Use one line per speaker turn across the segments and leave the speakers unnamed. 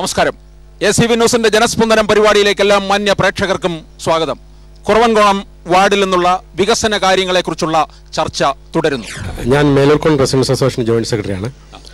നമസ്കാരം A C V ന്യൂസിന്റെ ജനസ്പന്ദനം പരിപാടിയിലേക്കെല്ലാം മാന്യ പ്രേക്ഷകർക്കും സ്വാഗതം കുറവൻകുളം വാർഡിൽ നിന്നുള്ള വികസന കാര്യങ്ങളെക്കുറിച്ചുള്ള ചർച്ച തുടരുന്നു
ഞാൻ മേലൂർക്കോൺ റെസിഡൻസ് അസോസിയേഷൻ ജോയിന്റ് സെക്രട്ടറിയാണ്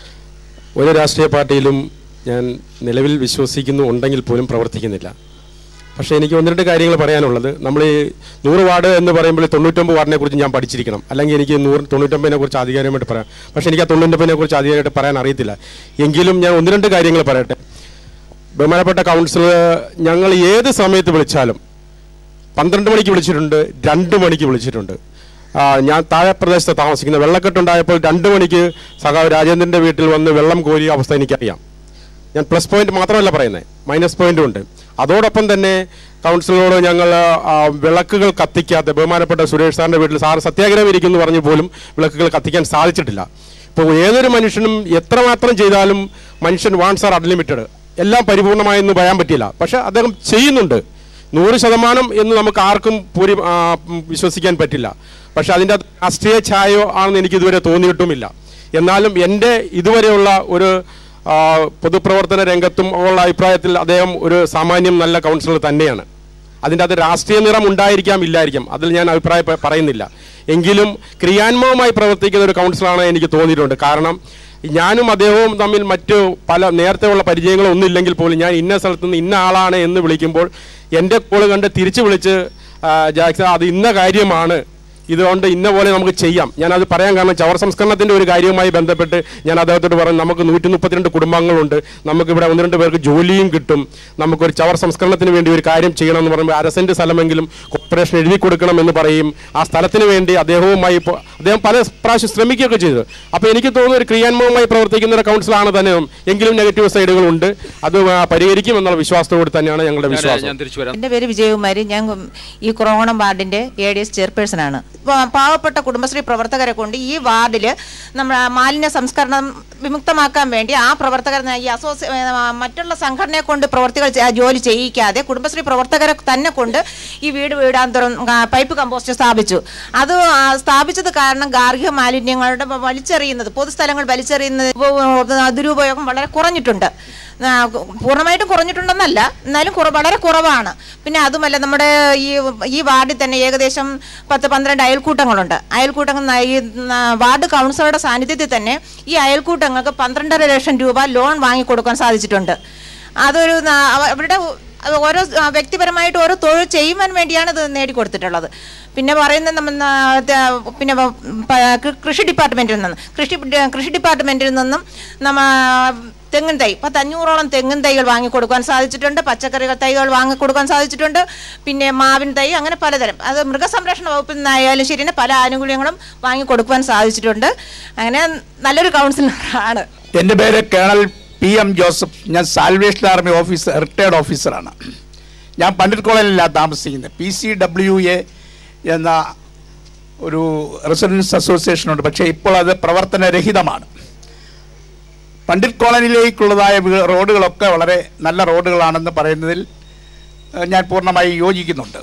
ഒരു രാഷ്ട്രീയ പാർട്ടിയിലും ഞാൻ നിലവിൽ വിശ്വസിക്കുന്നു ഉണ്ടെങ്കിൽ പോലും പ്രവർത്തിക്കുന്നില്ല പക്ഷേ എനിക്ക് ഒന്ന് രണ്ട് കാര്യങ്ങൾ പറയാനുള്ളത് നമ്മൾ ഈ നൂറ് വാർഡ് എന്ന് പറയുമ്പോൾ തൊണ്ണൂറ്റൊമ്പത് വാർഡിനെ കുറിച്ച് ഞാൻ പഠിച്ചിരിക്കണം അല്ലെങ്കിൽ എനിക്ക് നൂറ് തൊണ്ണൂറ്റൊമ്പതിനെ കുറിച്ച് ആധികാരികമായിട്ട് പറയാം പക്ഷേ എനിക്ക് ആ തൊണ്ണൂറ്റൊമ്പതിനെ കുറിച്ച് ആധികാരികമായിട്ട് പറയാൻ അറിയത്തില്ല എങ്കിലും ഞാൻ ഒന്ന് രണ്ട് കാര്യങ്ങൾ പറയട്ടെ ബഹുമാനപ്പെട്ട കൗൺസിലർ ഞങ്ങൾ ഏത് സമയത്ത് വിളിച്ചാലും പന്ത്രണ്ട് മണിക്ക് വിളിച്ചിട്ടുണ്ട് രണ്ട് മണിക്ക് വിളിച്ചിട്ടുണ്ട് ആ, ഞാൻ താഴെ പ്രദേശത്ത് താമസിക്കുന്ന വെള്ളക്കെട്ടുണ്ടായപ്പോൾ രണ്ട് മണിക്ക് സഖാവ് രാജേന്ദ്രൻ്റെ വീട്ടിൽ വന്ന് വെള്ളം കോരിയ അവസ്ഥ എനിക്കറിയാം ഞാൻ പ്ലസ് പോയിന്റ് മാത്രമല്ല പറയുന്നത് മൈനസ് പോയിന്റും ഉണ്ട് അതോടൊപ്പം തന്നെ കൗൺസിലറോട് ഞങ്ങൾ ആ, വിളക്കുകൾ കത്തിക്കാത്ത ബഹുമാനപ്പെട്ട സുരേഷ് സാറിൻ്റെ വീട്ടിൽ സാർ സത്യാഗ്രഹം ഇരിക്കുന്നു പറഞ്ഞു പോലും വിളക്കുകൾ കത്തിക്കാൻ സാധിച്ചിട്ടില്ല ഇപ്പോൾ ഏതൊരു മനുഷ്യനും എത്രമാത്രം ചെയ്താലും മനുഷ്യൻ വാൺസ് ആർ അൺലിമിറ്റഡ് എല്ലാം പരിപൂർണമായെന്ന് പറയാൻ പറ്റില്ല പക്ഷെ അദ്ദേഹം ചെയ്യുന്നുണ്ട് നൂറ് ശതമാനം എന്ന് നമുക്ക് ആർക്കും പൂരി ആ, ഉം, വിശ്വസിക്കാൻ പറ്റില്ല പക്ഷെ അതിൻ്റെ അകത്ത് രാഷ്ട്രീയ ഛായയോ ആണെന്ന് എനിക്ക് ഇതുവരെ തോന്നിയിട്ടുമില്ല എന്നാലും എൻ്റെ ഇതുവരെയുള്ള ഒരു ആ, പൊതുപ്രവർത്തന രംഗത്തും ഉള്ള അഭിപ്രായത്തിൽ അദ്ദേഹം ഒരു സാമാന്യം നല്ല കൗൺസിലർ തന്നെയാണ് അതിൻ്റെ അത് രാഷ്ട്രീയ നിറം ഉണ്ടായിരിക്കാം ഇല്ലായിരിക്കാം അതിൽ ഞാൻ അഭിപ്രായം പ- പറയുന്നില്ല എങ്കിലും ക്രിയാത്മകമായി പ്രവർത്തിക്കുന്ന ഒരു കൗൺസിലറാണ് എനിക്ക് തോന്നിയിട്ടുണ്ട് കാരണം ഞാനും അദ്ദേഹവും തമ്മിൽ മറ്റു പല നേരത്തെ ഉള്ള പരിചയങ്ങളൊന്നും ഇല്ലെങ്കിൽ പോലും ഞാൻ ഇന്ന സ്ഥലത്ത് നിന്ന് ഇന്ന ആളാണ് എന്ന് വിളിക്കുമ്പോൾ എൻ്റെ കോള് കണ്ട് തിരിച്ചു വിളിച്ച് ആ, ജാക്സൺ അത് ഇന്ന കാര്യമാണ് ഇതുകൊണ്ട് ഇന്ന പോലെ നമുക്ക് ചെയ്യാം ഞാനത് പറയാൻ കാരണം ചവർ സംസ്കരണത്തിൻ്റെ ഒരു കാര്യവുമായി ബന്ധപ്പെട്ട് ഞാൻ അദ്ദേഹത്തോട് പറഞ്ഞു നമുക്ക് നൂറ്റി മുപ്പത്തിരണ്ട് കുടുംബങ്ങളുണ്ട് നമുക്കിവിടെ ഒന്ന് രണ്ട് പേർക്ക് ജോലിയും കിട്ടും നമുക്കൊരു ചവർ സംസ്കരണത്തിന് വേണ്ടി ഒരു കാര്യം ചെയ്യണം എന്ന് പറയുമ്പോൾ അരസെൻറ്റ് സ്ഥലമെങ്കിലും കോർപ്പറേഷൻ എഴുതി കൊടുക്കണം എന്ന് പറയും ആ സ്ഥലത്തിന് വേണ്ടി അദ്ദേഹവുമായി ഇപ്പോൾ അദ്ദേഹം പല പ്രാവശ്യം ശ്രമിക്കുകയൊക്കെ ചെയ്തു അപ്പോൾ എനിക്ക് തോന്നുന്നു ഒരു ക്രിയാത്മകമായി പ്രവർത്തിക്കുന്ന ഒരു കൗൺസിലാണ് തന്നെ എങ്കിലും നെഗറ്റീവ് സൈഡുകളുണ്ട് അത് ആ, പരിഹരിക്കും എന്നുള്ള വിശ്വാസത്തോട് തന്നെയാണ് ഞങ്ങളുടെ വിശ്വാസം
ഞാൻ തിരിച്ചു വരാം
എൻ്റെ പേര് വിജയകുമാരി ഞാൻ ഈ കുറവണം വാർഡിൻ്റെ എ ഡി എസ് ചെയർപേഴ്സണാണ് ഇപ്പോൾ പാവപ്പെട്ട കുടുംബശ്രീ പ്രവർത്തകരെ കൊണ്ട് ഈ വാർഡിൽ നമ്മൾ മാലിന്യ സംസ്കരണം വിമുക്തമാക്കാൻ വേണ്ടി ആ പ്രവർത്തകർ ഈ അസോസി ഏ, മറ്റുള്ള സംഘടനയെ കൊണ്ട് പ്രവർത്തികൾ ചെ- ജോലി ചെയ്യിക്കാതെ കുടുംബശ്രീ പ്രവർത്തകരെ തന്നെ കൊണ്ട് ഈ വീട് വീടാന്തരം ആ, പൈപ്പ് കമ്പോസ്റ്റ് സ്ഥാപിച്ചു അത് ആ, സ്ഥാപിച്ചത് കാരണം ഗാർഹിക മാലിന്യങ്ങളുടെ വലിച്ചെറിയുന്നത് പൊതുസ്ഥലങ്ങൾ വലിച്ചെറിയുന്നത് ഉപ- ദുരുപയോഗം വളരെ കുറഞ്ഞിട്ടുണ്ട് ആ, പൂർണ്ണമായിട്ടും കുറഞ്ഞിട്ടുണ്ടെന്നല്ല എന്നാലും കുറ വളരെ കുറവാണ് പിന്നെ അതുമല്ല നമ്മുടെ ഈ ഈ വാർഡിൽ തന്നെ ഏകദേശം പത്ത് പന്ത്രണ്ട് അയൽക്കൂട്ടങ്ങളുണ്ട് അയൽക്കൂട്ടങ്ങൾ ന- ഈ ന- വാർഡ് കൗൺസിലറുടെ സാന്നിധ്യത്തിൽ തന്നെ ഈ അയൽക്കൂട്ടങ്ങൾക്ക് പന്ത്രണ്ടര ലക്ഷം രൂപ ലോൺ വാങ്ങിക്കൊടുക്കാൻ സാധിച്ചിട്ടുണ്ട് അതൊരു ന- അവ- അവരുടെ അത് ഓരോ ആ, വ്യക്തിപരമായിട്ട് ഓരോ തൊഴിൽ ചെയ്യുവാൻ വേണ്ടിയാണ് ഇത് നേടിക്കൊടുത്തിട്ടുള്ളത് പിന്നെ പറയുന്നത് നമ്മ ന- ത- പിന്നെ വ- പ- കൃ- കൃഷി ഡിപ്പാർട്ട്മെൻറ്റിൽ നിന്ന് കൃഷി ഡി- കൃഷി ഡിപ്പാർട്ട്മെൻറ്റിൽ നിന്നും നമ്മ തെങ്ങിൻ തൈ പത്ത് അഞ്ഞൂറോളം തെങ്ങിൻ തൈകൾ വാങ്ങിക്കൊടുക്കാൻ സാധിച്ചിട്ടുണ്ട് പച്ചക്കറികൾ തൈകൾ വാങ്ങിക്കൊടുക്കാൻ സാധിച്ചിട്ടുണ്ട് പിന്നെ മാവിൻ തൈ അങ്ങനെ പലതരം അത് മൃഗസംരക്ഷണ വകുപ്പിൽ നിന്നായാലും ശരി തന്നെ പല ആനുകൂല്യങ്ങളും വാങ്ങിക്കൊടുക്കുവാൻ സാധിച്ചിട്ടുണ്ട് അങ്ങനെ നല്ലൊരു കൗൺസിലറാണ്
എൻ്റെ പേര് കേണൽ പി എം ജോസഫ് ഞാൻ സാൽവേഷൻ ആർമി ഓഫീസർ റിട്ടയർഡ് ഓഫീസറാണ് ഞാൻ പണ്ഡിറ്റ് കോളേജിലാണ് താമസിക്കുന്നത് പി സി ഡബ്ല്യു എ എന്ന ഒരു റെസിഡൻസ് അസോസിയേഷനുണ്ട് പക്ഷേ ഇപ്പോൾ അത് പ്രവർത്തനരഹിതമാണ് പണ്ഡിറ്റ് കോളനിയിലേക്കുള്ളതായ വീ- റോഡുകളൊക്കെ വളരെ നല്ല റോഡുകളാണെന്ന് പറയുന്നതിൽ ഏഹ്, ഞാൻ പൂർണ്ണമായി യോജിക്കുന്നുണ്ട്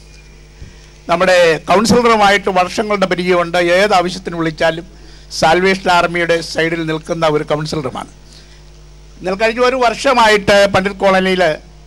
നമ്മുടെ കൗൺസിലറുമായിട്ട് വർഷങ്ങളുടെ പരിചയമുണ്ട് ഏത് ആവശ്യത്തിന് വിളിച്ചാലും സാൽവേഷൻ ആർമിയുടെ സൈഡിൽ നിൽക്കുന്ന ഒരു കൗൺസിലറുമാണ് എന്നാൽ കഴിഞ്ഞ ഒരു വർഷമായിട്ട് പണ്ഡിറ്റ് കോളനിയിൽ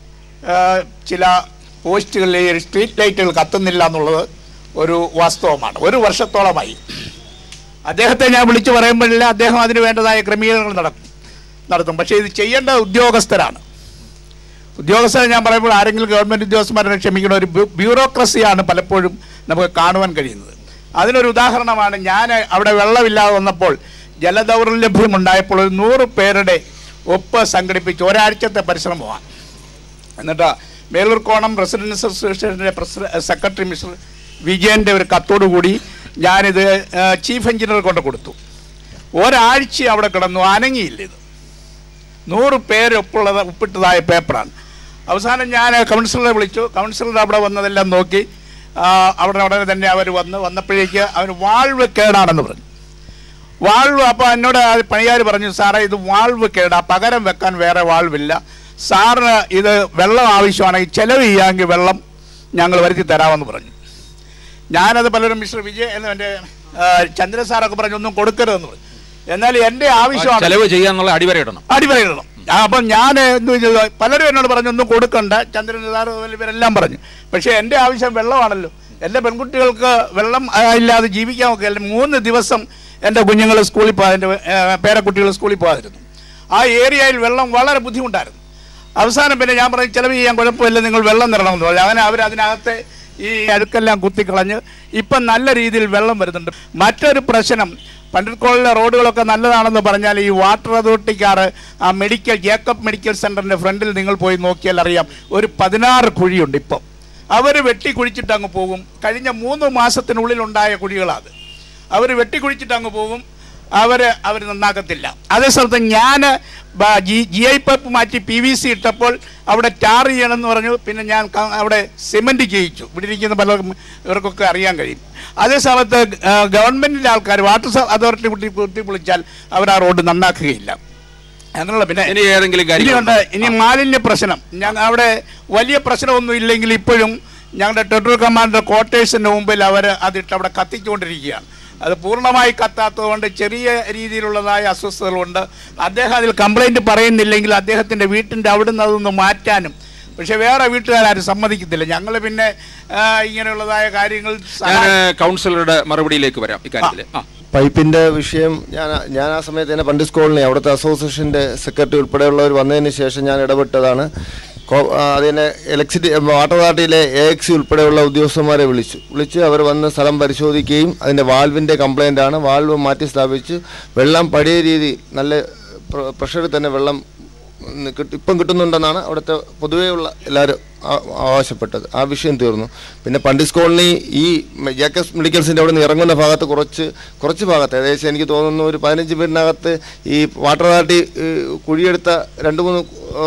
ചില പോസ്റ്റുകളിൽ ഈ സ്ട്രീറ്റ് ലൈറ്റുകൾ കത്തുന്നില്ല എന്നുള്ളത് ഒരു വാസ്തവമാണ് ഒരു വർഷത്തോളമായി അദ്ദേഹത്തെ ഞാൻ വിളിച്ചു പറയുമ്പോഴില്ല അദ്ദേഹം അതിന് വേണ്ടതായ ക്രമീകരണങ്ങൾ നടക്കും നടത്തും പക്ഷേ ഇത് ചെയ്യേണ്ട ഉദ്യോഗസ്ഥരാണ് ഉദ്യോഗസ്ഥരെ ഞാൻ പറയുമ്പോൾ ആരെങ്കിലും ഗവൺമെൻറ് ഉദ്യോഗസ്ഥന്മാരെ ക്ഷമിക്കുന്ന ഒരു ബ്യൂ- ബ്യൂറോക്രസിയാണ് പലപ്പോഴും നമുക്ക് കാണുവാൻ കഴിയുന്നത് അതിനൊരു ഉദാഹരണമാണ് ഞാൻ അവിടെ വെള്ളമില്ലാതെ വന്നപ്പോൾ ജലദൗർലഭ്യം ഉണ്ടായപ്പോൾ ഒരു നൂറ് പേരുടെ ഒപ്പ് സംഘടിപ്പിച്ച് ഒരാഴ്ചത്തെ പരിശ്രമമാണ് എന്നിട്ട് മേലൂർക്കോണം റെസിഡൻസ് അസോസിയേഷൻ്റെ പ്രസിഡ സെക്രട്ടറി മിസ്റ്റർ വിജയൻ്റെ ഒരു കത്തോടു കൂടി ഞാനിത് ആ, ചീഫ് എഞ്ചിനീയർ കൊണ്ട് കൊടുത്തു ഒരാഴ്ച അവിടെ കിടന്നു അനങ്ങിയില്ല ഇത് നൂറ് പേര് ഒപ്പുള്ളത് ഒപ്പിട്ടതായ പേപ്പറാണ് അവസാനം ഞാൻ കൗൺസിലറെ വിളിച്ചു കൗൺസിലർ അവിടെ വന്നതെല്ലാം നോക്കി ആ, അവിടെ ഉടനെ തന്നെ അവർ വന്ന് വന്നപ്പോഴേക്ക് അവർ വാൾവ് കേടാണെന്ന് പറഞ്ഞു വാൾവ് അപ്പോൾ എന്നോട് ആ പണിക്കാർ പറഞ്ഞു സാറേ ഇത് വാൾവ് കേടാ പകരം വെക്കാൻ വേറെ വാൾവില്ല സാറിന് ഇത് വെള്ളം ആവശ്യമാണെങ്കിൽ ചെലവ് ചെയ്യാമെങ്കിൽ വെള്ളം ഞങ്ങൾ വരുത്തി തരാമെന്ന് പറഞ്ഞു ഞാനത് പലരും മിസ്റ്റർ വിജയ് എന്ന് എൻ്റെ ആ, ചന്ദ്രൻ സാറൊക്കെ പറഞ്ഞു ഒന്നും കൊടുക്കരുതെന്ന് പറഞ്ഞു എന്നാൽ എൻ്റെ ആവശ്യമാണ്
ചെലവ് ചെയ്യാന്നുള്ള അടിവരയിടണം
അടിവരയിടണം ആ, അപ്പം ഞാൻ എന്ത് ചെയ്തു പലരും എന്നോട് പറഞ്ഞു ഒന്നും കൊടുക്കണ്ട ചന്ദ്രൻ സാറ് ഇവരെല്ലാം പറഞ്ഞു പക്ഷേ എൻ്റെ ആവശ്യം വെള്ളമാണല്ലോ എൻ്റെ പെൺകുട്ടികൾക്ക് വെള്ളം ആ, ഇല്ലാതെ ജീവിക്കാൻ ഒക്കെ അല്ല മൂന്ന് ദിവസം എൻ്റെ കുഞ്ഞുങ്ങൾ സ്കൂളിൽ പോകാൻ എൻ്റെ പേരക്കുട്ടികൾ സ്കൂളിൽ പോകാതിരുന്നു ആ ഏരിയയിൽ വെള്ളം വളരെ ബുദ്ധിമുട്ടായിരുന്നു അവസാനം പിന്നെ ഞാൻ പറഞ്ഞു ചിലവ് ചെയ്യാൻ കുഴപ്പമില്ല നിങ്ങൾ വെള്ളം തരണമെന്ന് പറഞ്ഞു അങ്ങനെ അവർ അതിനകത്തെ ഈ അഴുക്കെല്ലാം കുത്തിക്കളഞ്ഞ് ഇപ്പം നല്ല രീതിയിൽ വെള്ളം വരുന്നുണ്ട് മറ്റൊരു പ്രശ്നം പണ്ടിക്കോളിലെ റോഡുകളൊക്കെ നല്ലതാണെന്ന് പറഞ്ഞാൽ ഈ വാട്ടർ അതോറിറ്റിക്കാർ ആ മെഡിക്കൽ ജേക്കബ് മെഡിക്കൽ സെൻ്ററിൻ്റെ ഫ്രണ്ടിൽ നിങ്ങൾ പോയി നോക്കിയാൽ അറിയാം ഒരു പതിനാറ് കുഴിയുണ്ട് ഇപ്പം അവർ വെട്ടി കുഴിച്ചിട്ട് അങ്ങ് പോകും കഴിഞ്ഞ മൂന്ന് മാസത്തിനുള്ളിൽ ഉണ്ടായ കുഴികളാണ് അവർ വെട്ടിക്കുഴിച്ചിട്ട് അങ്ങ് പോകും അവർ അവർ നന്നാക്കത്തില്ല അതേ സ്ഥലത്ത് ഞാൻ ജി ജി ഐ പൈപ്പ് മാറ്റി പി വി സി ഇട്ടപ്പോൾ അവിടെ ടാർ ചെയ്യണമെന്ന് പറഞ്ഞു പിന്നെ ഞാൻ ക- അവിടെ സിമെൻറ്റ് ചെയ്യിച്ചു ഇവിടെ ഇരിക്കുന്ന പലർക്കും ഇവർക്കൊക്കെ അറിയാൻ കഴിയും അതേ സമയത്ത് ഗവൺമെൻറ്റിൻ്റെ ആൾക്കാർ വാട്ടർ അതോറിറ്റി കുട്ടി കുത്തി വിളിച്ചാൽ അവർ ആ റോഡ് നന്നാക്കുകയില്ല അങ്ങനെയുള്ള പിന്നെ
ഇനി ഏതെങ്കിലും കാര്യം
ഇനിയുണ്ട് ഇനി മാലിന്യ പ്രശ്നം ഞങ്ങൾ അവിടെ വലിയ പ്രശ്നമൊന്നും ഇല്ലെങ്കിൽ ഇപ്പോഴും ഞങ്ങളുടെ ടെറിട്ടറി കമാൻഡർ ക്വാർട്ടേഴ്സിന്റെ മുമ്പിൽ അവർ അതിട്ട് അവിടെ കത്തിച്ചുകൊണ്ടിരിക്കുകയാണ് അത് പൂർണ്ണമായി കത്താത്തതുകൊണ്ട് ചെറിയ രീതിയിലുള്ളതായ അസ്വസ്ഥതകളുണ്ട് അദ്ദേഹം അതിൽ കംപ്ലൈന്റ് പറയുന്നില്ലെങ്കിൽ അദ്ദേഹത്തിന്റെ വീട്ടിന്റെ അവിടുന്ന് അതൊന്ന് മാറ്റാനും പക്ഷെ വേറെ വീട്ടുകാരും സമ്മതിക്കത്തില്ല ഞങ്ങൾ പിന്നെ ആ, ഇങ്ങനെയുള്ളതായ കാര്യങ്ങൾ
ഞാൻ
സഹായ-
കൗൺസിലറുടെ മറുപടിയിലേക്ക് വരാം ഇക്കാര്യത്തിൽ ആ
പൈപ്പിന്റെ വിഷയം ഞാൻ ഞാൻ ആ സമയത്ത് തന്നെ പണ്ഡിസ് കോളനി അവിടുത്തെ അസോസിയേഷന്റെ സെക്രട്ടറി ഉൾപ്പെടെയുള്ളവർ വന്നതിന് ശേഷം ഞാൻ ഇടപെട്ടതാണ് കോ- ആ, അതിനെ ഇലക്ട്രിസിറ്റി വാട്ടർ അതോറിറ്റിയിലെ എ എക്സി ഉൾപ്പെടെയുള്ള ഉദ്യോഗസ്ഥന്മാരെ വിളിച്ചു വിളിച്ച് അവർ വന്ന് സ്ഥലം പരിശോധിക്കുകയും അതിൻ്റെ വാൽവിൻ്റെ കംപ്ലൈൻ്റ് ആണ് വാൽവ് മാറ്റി സ്ഥാപിച്ച് വെള്ളം പഴയ രീതി നല്ല പ്ര- പ്രഷറിൽ തന്നെ വെള്ളം ഉം, കിട്ടി- ഇപ്പം കിട്ടുന്നുണ്ടെന്നാണ് അവിടുത്തെ പൊതുവെയുള്ള എല്ലാവരും ആ- ആവശ്യപ്പെട്ടത് ആ വിഷയം തീർന്നു പിന്നെ പണ്ഡിസ് കോളനി ഈ ജേക്കസ് മെഡിക്കൽസിൻ്റെ അവിടെ നിന്ന് ഇറങ്ങുന്ന ഭാഗത്ത് കുറച്ച് കുറച്ച് ഭാഗത്ത് ഏകദേശം എനിക്ക് തോന്നുന്നു ഒരു പതിനഞ്ച് വീടിനകത്ത് ഈ വാട്ടർ അതോറിറ്റി ഏഹ്, കുഴിയെടുത്ത രണ്ട് മൂന്ന്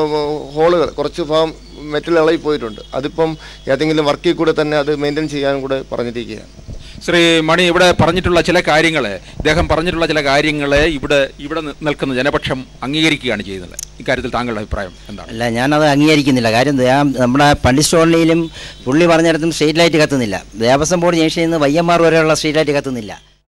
ഹോളുകൾ കുറച്ച് ഭാഗം മെറ്റൽ ഇളകി പോയിട്ടുണ്ട് അതിപ്പം ഏതെങ്കിലും വർക്കിൽ കൂടെ തന്നെ അത് മെയിൻറ്റെയിൻ ചെയ്യാൻ കൂടെ പറഞ്ഞിരിക്കുകയാണ്
ശ്രീ മണി ഇവിടെ പറഞ്ഞിട്ടുള്ള ചില കാര്യങ്ങളെ ഇദ്ദേഹം പറഞ്ഞിട്ടുള്ള ചില കാര്യങ്ങളെ ഇവിടെ ഇവിടെ നി- നിൽക്കുന്ന ജനപക്ഷം അംഗീകരിക്കുകയാണ് ചെയ്യുന്നത് ഇക്കാര്യത്തിൽ താങ്കളുടെ അഭിപ്രായം എന്താണ്
അല്ല ഞാനത് അംഗീകരിക്കുന്നില്ല കാര്യം ഞാൻ നമ്മുടെ പണ്ഡിറ്റ് സ്റ്റോണിലും പുള്ളി പറഞ്ഞിടത്തും സ്ട്രീറ്റ് ലൈറ്റ് കത്തുന്നില്ല ദേവസ്വം ബോർഡ് ജംഗ്ഷനിൽ നിന്ന് വയ്യന്മാർ വരെയുള്ള സ്ട്രീറ്റ് ലൈറ്റ് കത്തുന്നില്ല